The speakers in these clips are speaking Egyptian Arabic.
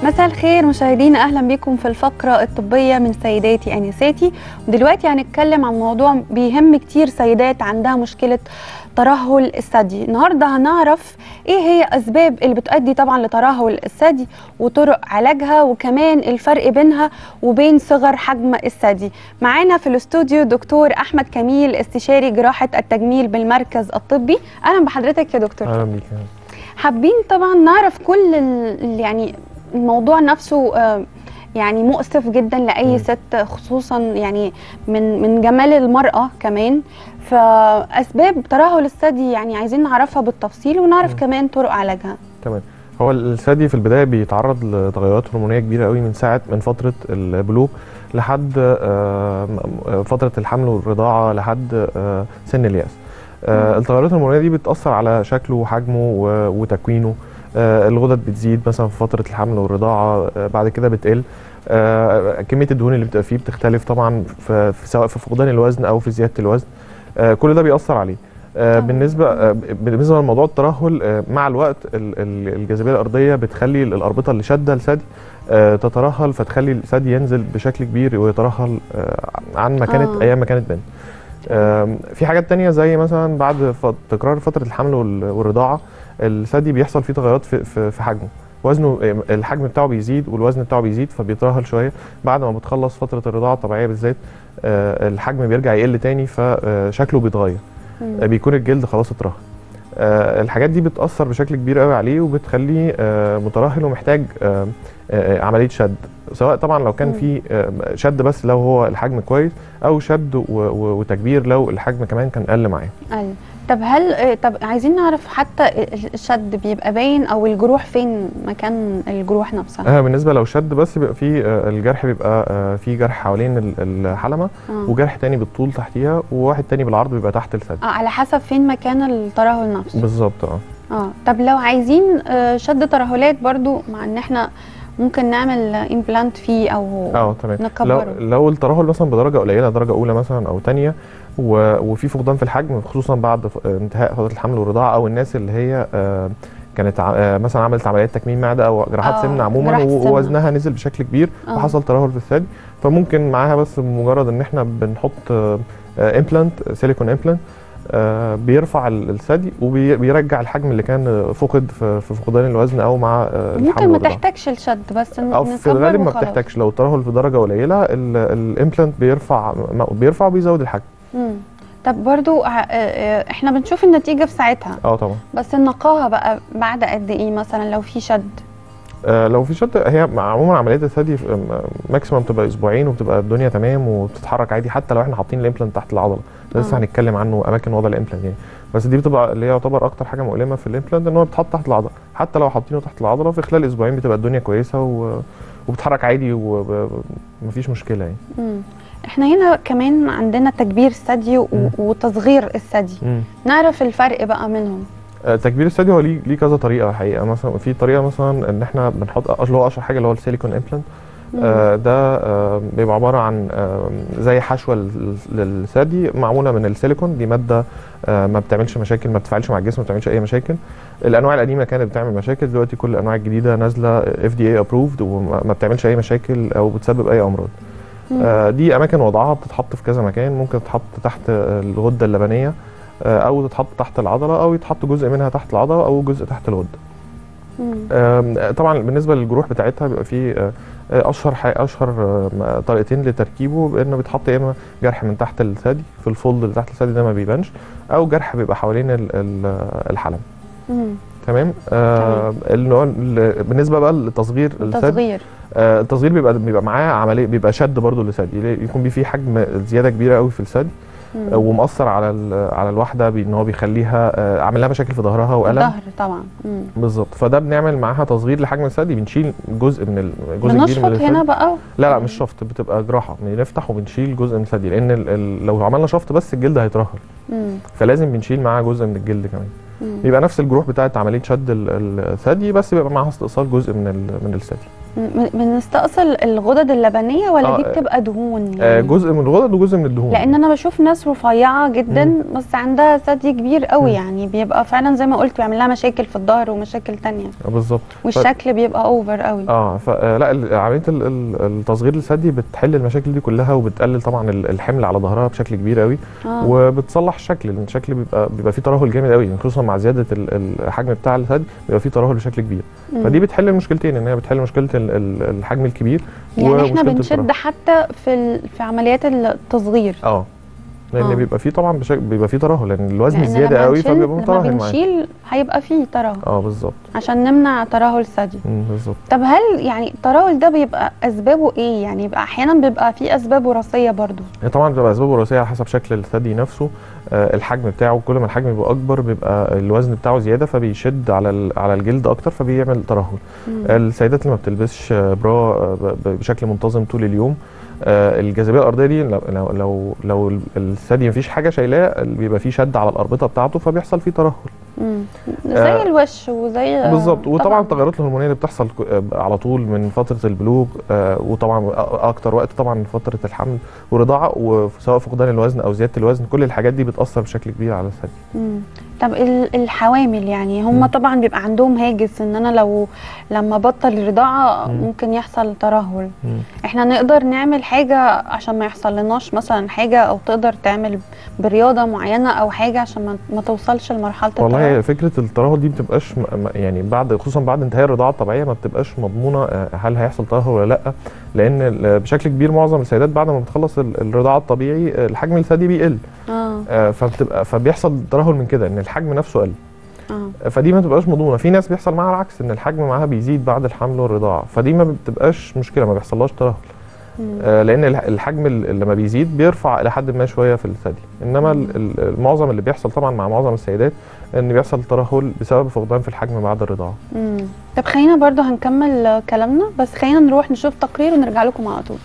مساء الخير مشاهدينا اهلا بكم في الفقره الطبيه من سيداتي انساتي ودلوقتي هنتكلم عن موضوع بيهم كتير سيدات عندها مشكله ترهل الثدي النهارده هنعرف ايه هي اسباب اللي بتؤدي طبعا لترهل الثدي وطرق علاجها وكمان الفرق بينها وبين صغر حجم الثدي معانا في الاستوديو دكتور احمد كميل استشاري جراحه التجميل بالمركز الطبي اهلا بحضرتك يا دكتور اهلا بيك حابين طبعا نعرف كل ال- يعني الموضوع نفسه آه، يعني مؤسف جدا لاي مم. ست خصوصا يعني من من جمال المراه كمان فاسباب ترهل الثدي يعني عايزين نعرفها بالتفصيل ونعرف مم. كمان طرق علاجها تمام هو الثدي في البدايه بيتعرض لتغيرات هرمونيه كبيره قوي من ساعه من فتره البلوغ لحد آه، م- فتره الحمل والرضاعه لحد آه، سن الياس آه، مم. التغيرات الهرمونيه دي بتاثر على شكله وحجمه و- وتكوينه آه، الغدد بتزيد مثلا في فتره الحمل والرضاعه آه، بعد كده بتقل آه، كميه الدهون اللي بتبقى فيه بتختلف طبعا في في- سواء في فقدان الوزن او في زياده الوزن آه، كل ده بيأثر عليه آه، طبعاً. بالنسبه آه، بالنسبه لموضوع الترهل آه، مع الوقت ال- ال- الجاذبيه الارضيه بتخلي الاربطه اللي شاده الثدي آه، تترهل فتخلي الثدي ينزل بشكل كبير ويترهل آه، عن ما كانت آه. ايام ما كانت بنت آم، في حاجات تانية زي مثلا بعد ف- تكرار فتره الحمل وال- والرضاعه الثدي بيحصل فيه تغيرات في في في حجمه وزنه آه، الحجم بتاعه بيزيد والوزن بتاعه بيزيد فبيترهل شويه بعد ما بتخلص فتره الرضاعه الطبيعيه بالذات آه، الحجم بيرجع يقل تاني فشكله بيتغير مم. آه، بيكون الجلد خلاص اترهل آه، الحاجات دي بتأثر بشكل كبير قوي عليه وبتخليه آه، مترهل ومحتاج آه، آه، عملية شد سواء طبعا لو كان مم. في آه، شد بس لو هو الحجم كويس او شد و- و- وتكبير لو الحجم كمان كان قل معاه أيوة. طب هل آه، طب عايزين نعرف حتى ال- الشد بيبقى باين او الجروح فين مكان الجروح نفسها آه، بالنسبه لو شد بس بيبقى في آه، الجرح بيبقى آه، في جرح حوالين ال- الحلمه آه. وجرح تاني بالطول تحتيها وواحد تاني بالعرض بيبقى تحت الثدي اه على حسب فين مكان الترهل نفسه بالظبط اه اه طب لو عايزين آه، شد ترهلات برضو مع ان احنا ممكن نعمل امبلانت فيه او اه تمام لو نكبره لو الترهل مثلا بدرجه قليله درجه اولى مثلا او ثانيه وفي فقدان في الحجم خصوصا بعد ف- انتهاء فتره الحمل والرضاعه او الناس اللي هي آه، كانت ع- آه، مثلا عملت عمليات تكميم معده او جراحات آه، سمنه عموما جراحة و- سمنة. ووزنها نزل بشكل كبير آه. وحصل ترهل في الثدي فممكن معاها بس بمجرد ان احنا بنحط امبلانت سيليكون امبلانت بيرفع ال- الثدي وبيرجع الحجم اللي كان فقد في في فقدان الوزن او مع آه، الحمل ممكن ما والرضاعه تحتاجش الشد بس ن- او في نكبر الغالب ما وخلاص. بتحتاجش لو الترهل في درجه قليله الامبلانت بيرفع م- بيرفع وبيزود الحجم مم. طب برضو ع- آه، آه، احنا بنشوف النتيجة في ساعتها اه طبعا بس النقاهة بقى بعد قد ايه مثلا لو في شد آه لو في شد هي مع- عموما عمليات الثدي في- م- ماكسيمم بتبقى اسبوعين وبتبقى الدنيا تمام وبتتحرك عادي حتى لو احنا حاطين الامبلانت تحت العضله ده لسه آه. هنتكلم عنه اماكن وضع الامبلانت يعني بس دي بتبقى اللي هي يعتبر اكتر حاجه مؤلمه في الامبلانت ان هو بيتحط تحت العضله حتى لو حاطينه تحت العضله في خلال اسبوعين بتبقى الدنيا كويسه و... وبتتحرك عادي ومفيش مشكله يعني مم. احنا هنا كمان عندنا تكبير الثدي و- مم. وتصغير الثدي مم. نعرف الفرق بقى منهم آه، تكبير الثدي هو ليه ليه كذا طريقه الحقيقه مثلا في طريقه مثلا ان احنا بنحط اللي هو اشهر حاجه اللي هو السيليكون امبلانت مم. آه ده آه بيبقى عباره عن آه زي حشوه لل- للثدي معموله من السيليكون دي ماده آه ما بتعملش مشاكل ما بتفعلش مع الجسم ما بتعملش اي مشاكل الانواع القديمه كانت بتعمل مشاكل دلوقتي كل الانواع الجديده نازله اف دي اي ابروفد وما ما بتعملش اي مشاكل او بتسبب اي امراض مم. آه دي اماكن وضعها بتتحط في كذا مكان ممكن تتحط تحت آه، الغده اللبنيه آه، او تتحط تحت العضله او يتحط جزء منها تحت العضله او جزء تحت الغده مم. آم، طبعا بالنسبه للجروح بتاعتها بيبقى فيه آه، آه، اشهر حي- اشهر آه، طريقتين لتركيبه بانه بيتحط يا اما جرح من تحت الثدي في الفولد اللي تحت الثدي ده ما بيبانش او جرح بيبقى حوالين ال- ال- الحلم مم. تمام آه النوع ال- بالنسبه بقى لتصغير الثدي تصغير آه التصغير بيبقى بيبقى معاه عمليه بيبقى شد برضه للثدي يكون بيه فيه حجم زياده كبيره قوي في الثدي مم. آه، ومأثر على ال- على الواحده بان هو بيخليها آه، عامل لها مشاكل في ظهرها والم الظهر طبعا مم. بالظبط فده بنعمل معاها تصغير لحجم الثدي بنشيل جزء من ال- جزء كبير بنشفط من الثدي هنا بقى لا لا مش شفط بتبقى جراحه بنفتح وبنشيل جزء من الثدي لان ال ال لو عملنا شفط بس الجلد هيترهل مم. فلازم بنشيل معاه جزء من الجلد كمان مم. بيبقى نفس الجروح بتاعت عمليه شد ال- الثدي بس بيبقى معاها استئصال جزء من ال- من الثدي م- بنستأصل الغدد اللبنيه ولا آه، دي بتبقى دهون آه، يعني؟ جزء من الغدد وجزء من الدهون لان انا بشوف ناس رفيعه جدا مم. بس عندها ثدي كبير قوي مم. يعني بيبقى فعلا زي ما قلت بيعمل لها مشاكل في الظهر ومشاكل تانية آه، بالظبط والشكل بيبقى اوفر قوي اه فلا ال- عمليه ال- ال- التصغير الثدي بتحل المشاكل دي كلها وبتقلل طبعا ال- الحمل على ظهرها بشكل كبير قوي آه. وبتصلح الشكل لان الشكل بيبقى بيبقى فيه ترهل جامد قوي خصوصا مع زياده ال- الحجم بتاع الثدي بيبقى فيه ترهل بشكل كبير مم. فدي بتحل المشكلتين ان هي بتحل مشكله ال- ال- الحجم الكبير يعني احنا ومشكلة بنشد الترهل. حتى في ال... في عمليات التصغير اه لان آه. بيبقى فيه طبعا بشكل بيبقى فيه ترهل لان الوزن لأن زياده لما قوي نشيل- فبيبقى لما مترهل معاك بنشيل هيبقى فيه ترهل اه بالظبط عشان نمنع ترهل ثدي مم، بالظبط طب هل يعني الترهل ده بيبقى اسبابه ايه يعني بيبقى احيانا بيبقى فيه اسباب وراثيه برضو هي طبعا بتبقى اسباب وراثيه على حسب شكل الثدي نفسه آه الحجم بتاعه كل ما الحجم بيبقى اكبر بيبقى الوزن بتاعه زياده فبيشد على ال- على الجلد اكتر فبيعمل ترهل مم. السيدات اللي ما بتلبسش آه، برا آه، ب- ب- بشكل منتظم طول اليوم آه، الجاذبيه الارضيه دي لو لو لو, لو ال- الثدي مفيش حاجه شايلاه بيبقى فيه شد على الاربطه بتاعته فبيحصل فيه ترهل مم. زي آه، الوش وزي بالظبط وطبعا طبعاً. التغيرات الهرمونيه اللي بتحصل ك- آه، على طول من فتره البلوغ آه، وطبعا أ- اكتر وقت طبعا فتره الحمل والرضاعه وسواء فقدان الوزن او زياده الوزن كل الحاجات دي بتاثر بشكل كبير على الثدي مم. طب ال- الحوامل يعني هم مم. طبعا بيبقى عندهم هاجس ان انا لو لما بطل الرضاعه مم. ممكن يحصل ترهل مم. احنا نقدر نعمل حاجه عشان ما يحصل لناش مثلا حاجه او تقدر تعمل برياضه معينه او حاجه عشان ما, ما توصلش لمرحله والله الترهل هي فكره الترهل دي ما بتبقاش م- م- يعني بعد خصوصا بعد انتهاء الرضاعه الطبيعيه ما بتبقاش مضمونه آه، هل هيحصل ترهل ولا لا لان ال- بشكل كبير معظم السيدات بعد ما بتخلص ال- الرضاعه الطبيعي آه، الحجم الثدي بيقل اه آه، فبتبقى فبيحصل ترهل من كده ان الحجم نفسه قل اه فدي ما بتبقاش مضمونه في ناس بيحصل معاها العكس ان الحجم معاها بيزيد بعد الحمل والرضاعه فدي ما بتبقاش مشكله ما بيحصلهاش ترهل مم. آه، لان الح- الحجم ال- لما بيزيد بيرفع الى حد ما شويه في الثدي انما ال- ال- المعظم اللي بيحصل طبعا مع معظم السيدات ان بيحصل ترهل بسبب فقدان في الحجم بعد الرضاعه مم. طب خلينا برضو هنكمل آه، كلامنا بس خلينا نروح نشوف تقرير ونرجع لكم على طول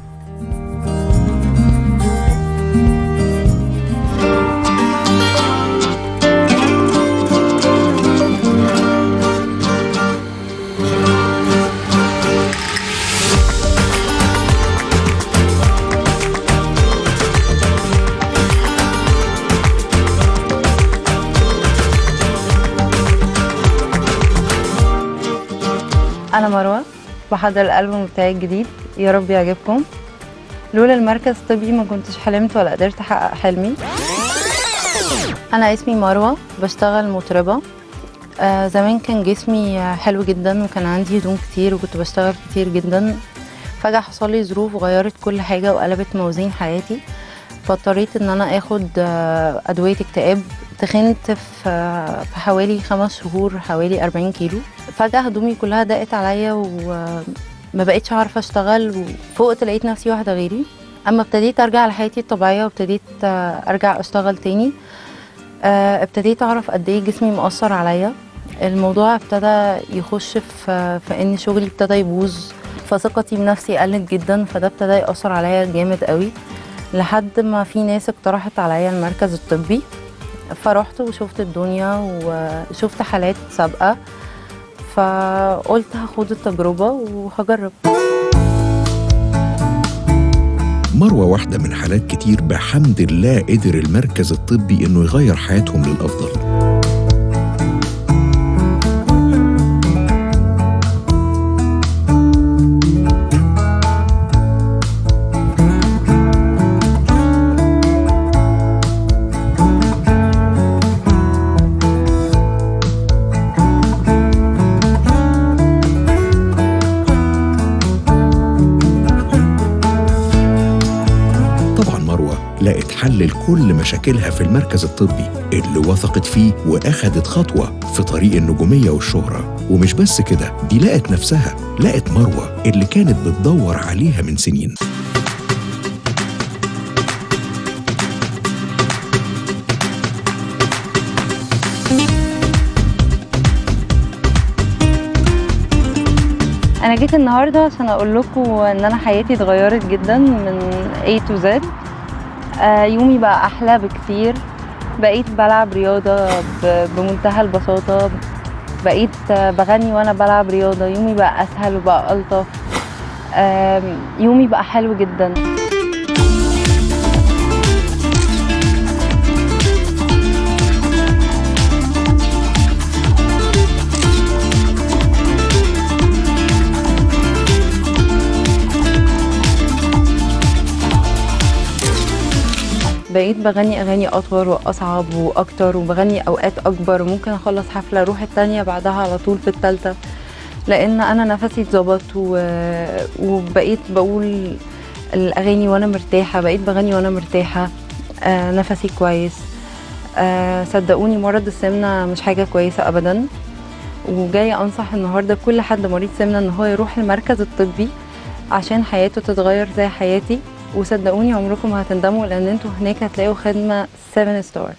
أنا مروة بحضر الألبوم بتاعي الجديد يا رب يعجبكم لولا المركز الطبي ما كنتش حلمت ولا قدرت أحقق حلمي أنا اسمي مروة بشتغل مطربة آه زمان كان جسمي حلو جدا وكان عندي هدوم كتير وكنت بشتغل كتير جدا فجأة حصل لي ظروف غيرت كل حاجة وقلبت موازين حياتي فاضطريت ان انا اخد آه، ادوية اكتئاب تخنت في آه، في حوالي خمس شهور حوالي 40 كيلو فجأة هدومي كلها ضاقت عليا وما بقيتش عارفة اشتغل وفوقت لقيت نفسي واحدة غيري اما ابتديت ارجع لحياتي الطبيعية وابتديت آه، ارجع اشتغل تاني آه، ابتديت اعرف قد ايه جسمي مؤثر عليا الموضوع ابتدى يخش في في ان شغلي ابتدى يبوظ فثقتي بنفسي قلت جدا فده ابتدى يأثر عليا جامد قوي لحد ما في ناس اقترحت عليا المركز الطبي فرحت وشفت الدنيا وشفت حالات سابقة فقلت هاخد التجربة وهجرب مروة واحدة من حالات كتير بحمد الله قدر المركز الطبي إنه يغير حياتهم للأفضل طبعا مروة لقت حل لكل مشاكلها في المركز الطبي اللي وثقت فيه وأخدت خطوة في طريق النجومية والشهرة ومش بس كده دي لقت نفسها لقت مروة اللي كانت بتدور عليها من سنين انا جيت النهارده عشان اقول لكم ان انا حياتي اتغيرت جدا من A to Z آه، يومي بقى احلى بكتير بقيت بلعب رياضه ب- بمنتهى البساطه بقيت آه، بغني وانا بلعب رياضه يومي بقى اسهل وبقى الطف آم، يومي بقى حلو جدا بقيت بغني اغاني اطول واصعب واكتر وبغني اوقات اكبر وممكن اخلص حفله اروح التانية بعدها على طول في التالتة لان انا نفسي اتظبط و... وبقيت بقول الاغاني وانا مرتاحه بقيت بغني وانا مرتاحه آه نفسي كويس آه صدقوني مرض السمنه مش حاجه كويسه ابدا وجايه انصح النهارده كل حد مريض سمنه ان هو يروح المركز الطبي عشان حياته تتغير زي حياتي وصدقوني عمركم ما هتندموا لان انتوا هناك هتلاقوا خدمه 7 ستار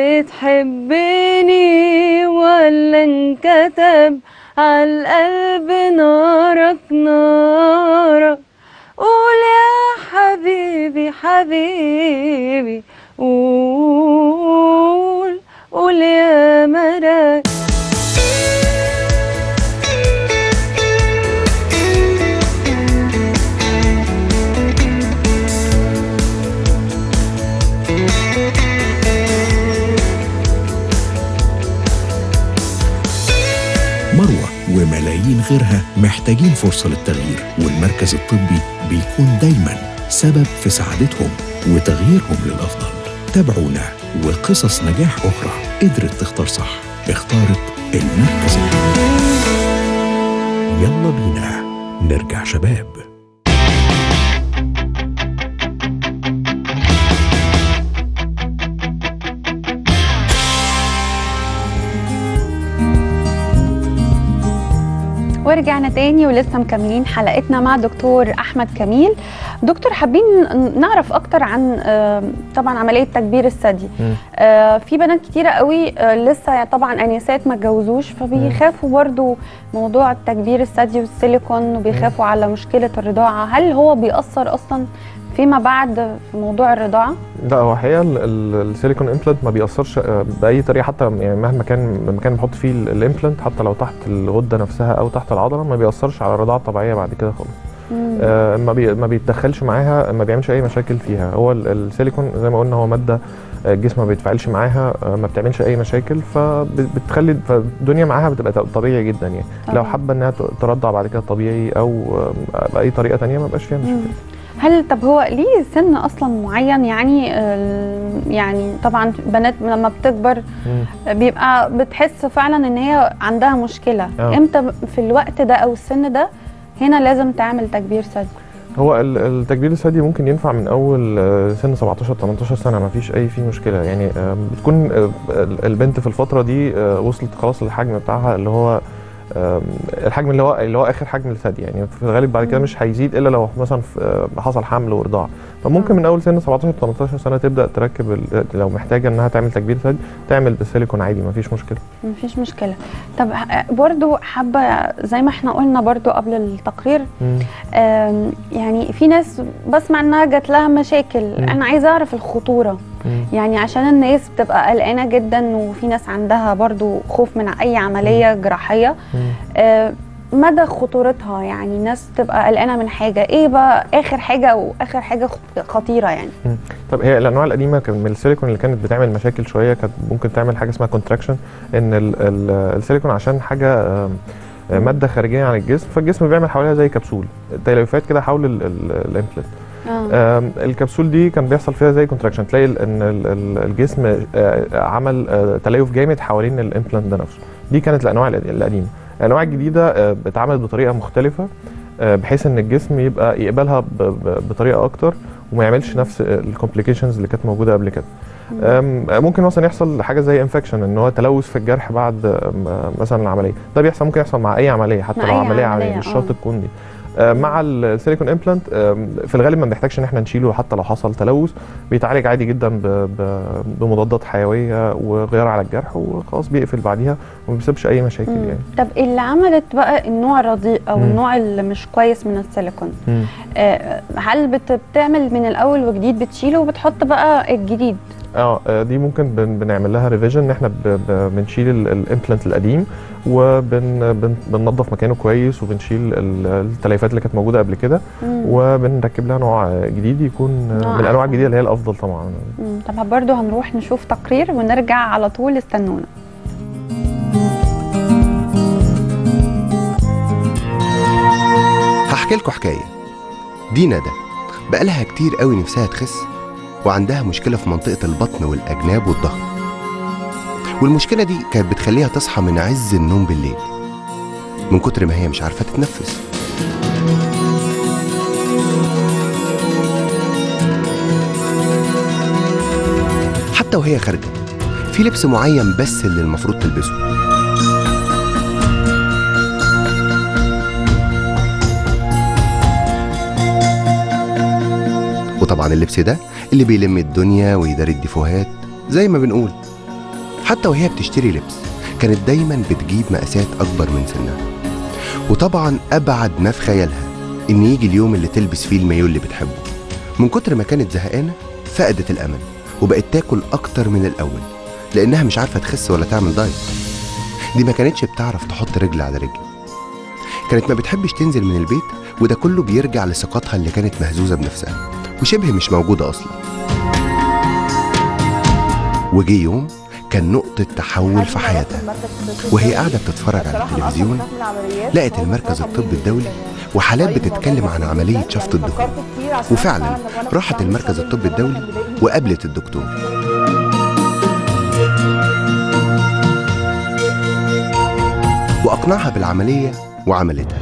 بتحبني ولا انكتب على القلب نارك نارك قول يا حبيبي حبيبي قول قول يا مراد مروة وملايين غيرها محتاجين فرصة للتغيير والمركز الطبي بيكون دايما سبب في سعادتهم وتغييرهم للأفضل تابعونا وقصص نجاح أخرى قدرت تختار صح اختارت المركز الطبي يلا بينا نرجع شباب ورجعنا تاني ولسه مكملين حلقتنا مع دكتور احمد كميل دكتور حابين نعرف اكتر عن آه، طبعا عمليه تكبير الثدي مم. آه، في بنات كتيره قوي آه، لسه طبعا انسات ما اتجوزوش فبيخافوا برضو موضوع تكبير الثدي والسيليكون وبيخافوا على مشكله الرضاعه هل هو بيأثر اصلا فيما بعد في موضوع الرضاعه لا هو الحقيقه ال- ال- السيليكون امبلانت ما بيأثرش آه، باي طريقه حتى يعني مهما كان المكان اللي بنحط فيه ال- الامبلانت حتى لو تحت الغده نفسها او تحت العضله ما بيأثرش على الرضاعه الطبيعيه بعد كده خالص مم. آه، ما بي ما بيتدخلش معاها ما بيعملش اي مشاكل فيها هو ال- السيليكون زي ما قلنا هو ماده آه، الجسم ما بيتفاعلش معاها آه، ما بتعملش اي مشاكل فبتخلي فالدنيا معاها بتبقى ت- طبيعي جدا يعني لو طبعاً. حابه انها ت- ترضع بعد كده طبيعي او آه، باي طريقه تانية ما بقاش فيها مشكله مم. هل طب هو ليه سن اصلا معين يعني آه، يعني طبعا بنات لما بتكبر مم. بيبقى بتحس فعلا ان هي عندها مشكله آه. امتى في الوقت ده او السن ده هنا لازم تعمل تكبير ثدي هو ال- التكبير الثدي ممكن ينفع من اول آه، سن 17 18 سنه ما فيش اي فيه مشكله يعني آه، بتكون آه، ال- البنت في الفتره دي آه، وصلت خلاص للحجم بتاعها اللي هو آم، الحجم اللي هو اللي هو اخر حجم الثدي يعني في الغالب بعد كده مم. مش هيزيد الا لو مثلا في- آه، حصل حمل ورضاعه فممكن آه. من اول سن 17 18 سنه تبدا تركب ال- لو محتاجه انها تعمل تكبير ثدي تعمل بالسيليكون عادي ما فيش مشكله مفيش مشكله طب ه- برضو حابه زي ما احنا قلنا برضو قبل التقرير مم. آم، يعني في ناس بسمع انها جات لها مشاكل مم. انا عايزه اعرف الخطوره مم. يعني عشان الناس بتبقى قلقانه جدا وفي ناس عندها برضو خوف من اي عمليه جراحيه مم. آه، مدى خطورتها يعني الناس تبقى قلقانه من حاجه ايه بقى اخر حاجه واخر حاجه خ- خطيره يعني طب هي الانواع القديمه كان من السيليكون اللي كانت بتعمل مشاكل شويه كانت ممكن تعمل حاجه اسمها كونتراكشن ان ال ال السيليكون عشان حاجه آم، آه، ماده خارجيه عن الجسم فالجسم بيعمل حواليها زي كبسول تليفات كده حول ال- ال- الامبلانت اه آم، الكبسول دي كان بيحصل فيها زي كونتراكشن تلاقي ال- ان ال- ال- الجسم آه، عمل آه، تليف جامد حوالين الامبلانت ده نفسه دي كانت الانواع القد- القديمه الانواع الجديده آه، اتعملت بطريقه مختلفه آه، بحيث ان الجسم يبقى يقبلها ب- ب- بطريقه اكتر وما يعملش نفس الكومبليكيشنز اللي كانت موجوده قبل كده أم، ممكن مثلا يحصل حاجه زي انفكشن ان هو تلوث في الجرح بعد أم، مثلا العمليه ده بيحصل ممكن يحصل مع اي عمليه حتى مع لو أي عمليه عملية، عاديه مش آه. شرط تكون دي أم، مع السيليكون امبلانت في الغالب ما بنحتاجش ان احنا نشيله حتى لو حصل تلوث بيتعالج عادي جدا ب- ب- بمضادات حيويه وغيار على الجرح وخلاص بيقفل بعديها وما بيسيبش اي مشاكل مم. يعني طب اللي عملت بقى النوع الرديء او مم. النوع اللي مش كويس من السيليكون مم. آه، هل بت- بتعمل من الاول وجديد بتشيله وبتحط بقى الجديد اه آه، دي ممكن بن بنعمل لها ريفيجن ان احنا ب- ب- بنشيل الامبلانت القديم وبننظف مكانه كويس وبنشيل ال- التليفات اللي كانت موجوده قبل كده مم. وبنركب لها نوع آه، جديد يكون آه، نوع من الانواع أحسن. الجديده اللي هي الافضل طبعا مم. طب برضو هنروح نشوف تقرير ونرجع على طول استنونا هحكي لكم حكاية دي ندى بقالها كتير قوي نفسها تخس وعندها مشكلة في منطقة البطن والأجناب والظهر والمشكلة دي كانت بتخليها تصحى من عز النوم بالليل من كتر ما هي مش عارفة تتنفس حتى وهي خارجة في لبس معين بس اللي المفروض تلبسه وطبعا اللبس ده اللي بيلم الدنيا ويداري الديفوهات زي ما بنقول حتى وهي بتشتري لبس كانت دايما بتجيب مقاسات أكبر من سنها وطبعا أبعد ما في خيالها إن يجي اليوم اللي تلبس فيه المايو اللي بتحبه من كتر ما كانت زهقانة فقدت الأمل وبقت تاكل أكتر من الأول لأنها مش عارفة تخس ولا تعمل دايت دي ما كانتش بتعرف تحط رجل على رجل كانت ما بتحبش تنزل من البيت وده كله بيرجع لثقتها اللي كانت مهزوزة بنفسها وشبه مش موجودة أصلا وجي يوم كان نقطة تحول في حياتها وهي قاعدة بتتفرج على التلفزيون لقت المركز الطبي الدولي وحالات بتتكلم عن عملية شفط الدهون وفعلا راحت المركز الطبي الدولي وقابلت الدكتور وأقنعها بالعملية وعملتها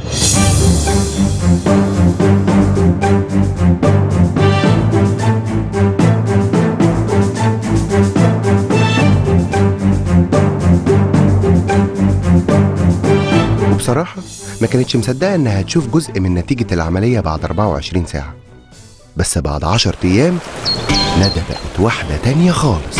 وبصراحة ما كانتش مصدقة إنها هتشوف جزء من نتيجة العملية بعد 24 ساعة بس بعد 10 أيام ندى بقت واحدة تانية خالص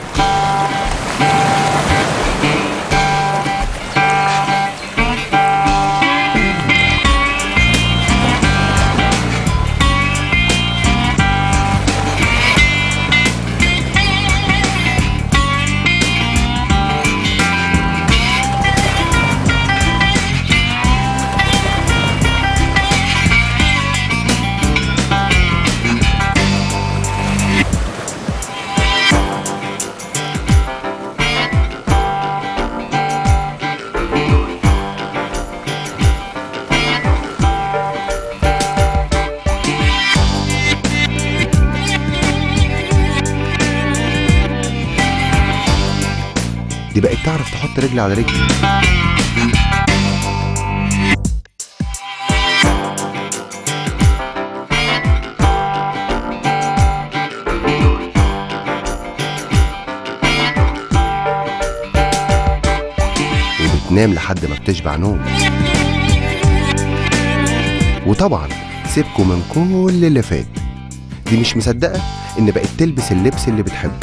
دي بقت تعرف تحط رجل على رجل وبتنام لحد ما بتشبع نوم وطبعا سيبكوا من كل اللي فات دي مش مصدقة إن بقت تلبس اللبس اللي بتحبه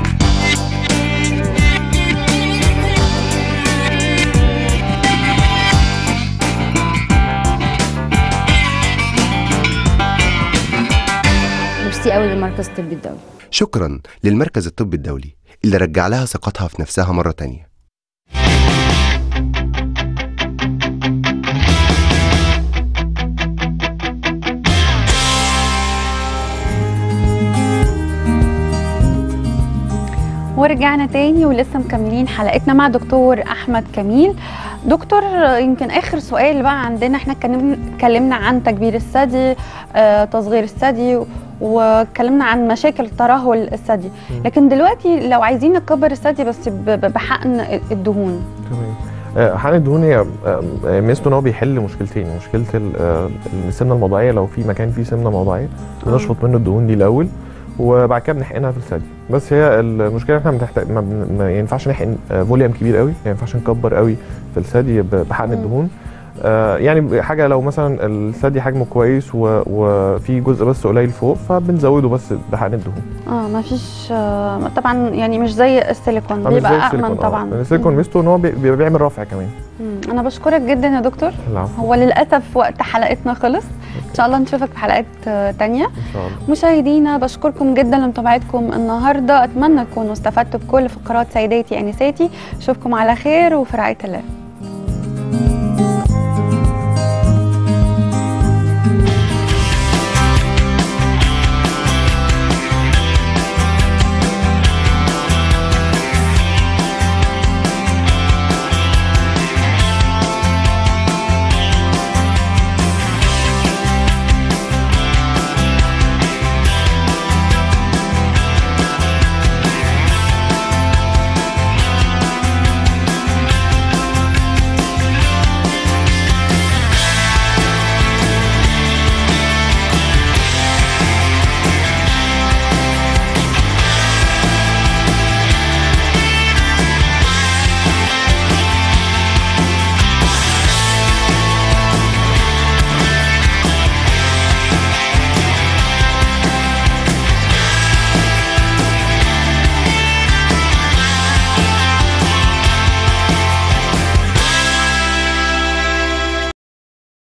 ميرسي قوي للمركز الطبي الدولي شكرا للمركز الطبي الدولي اللي رجع لها ثقتها في نفسها مرة تانية ورجعنا تاني ولسه مكملين حلقتنا مع دكتور احمد كميل دكتور يمكن اخر سؤال بقى عندنا احنا اتكلمنا اتكلمنا عن تكبير الثدي آه، تصغير الثدي واتكلمنا عن مشاكل ترهل الثدي لكن دلوقتي لو عايزين نكبر الثدي بس ب- ب- بحقن الدهون تمام آه، حقن الدهون هي آه، آه، ميزته ان هو بيحل مشكلتين مشكله ال- آه، السمنه الموضعيه لو في مكان فيه سمنه موضعيه بنشفط منه الدهون دي الاول وبعد كده بنحقنها في الثدي بس هي المشكله احنا بنحتاج ما, بن- ما ينفعش نحقن آه، فوليوم كبير قوي ما ينفعش نكبر قوي في الثدي ب- بحقن مم. الدهون آه، يعني حاجه لو مثلا الثدي حجمه كويس و- وفي جزء بس قليل فوق فبنزوده بس بحقن الدهون اه ما فيش آه طبعا يعني مش زي السيليكون آه، مش بيبقى زي امن السيليكون، آه. طبعا السيليكون مم. ميزته ان هو بي- بي- بيعمل رفع كمان مم. انا بشكرك جدا يا دكتور العفو هو للاسف وقت حلقتنا خلص شاء الله نشوفك في حلقات آه، تانية ان شاء الله مشاهدينا بشكركم جدا لمتابعتكم النهارده اتمنى تكونوا استفدتوا بكل فقرات سيداتي انساتي اشوفكم على خير وفي رعايه الله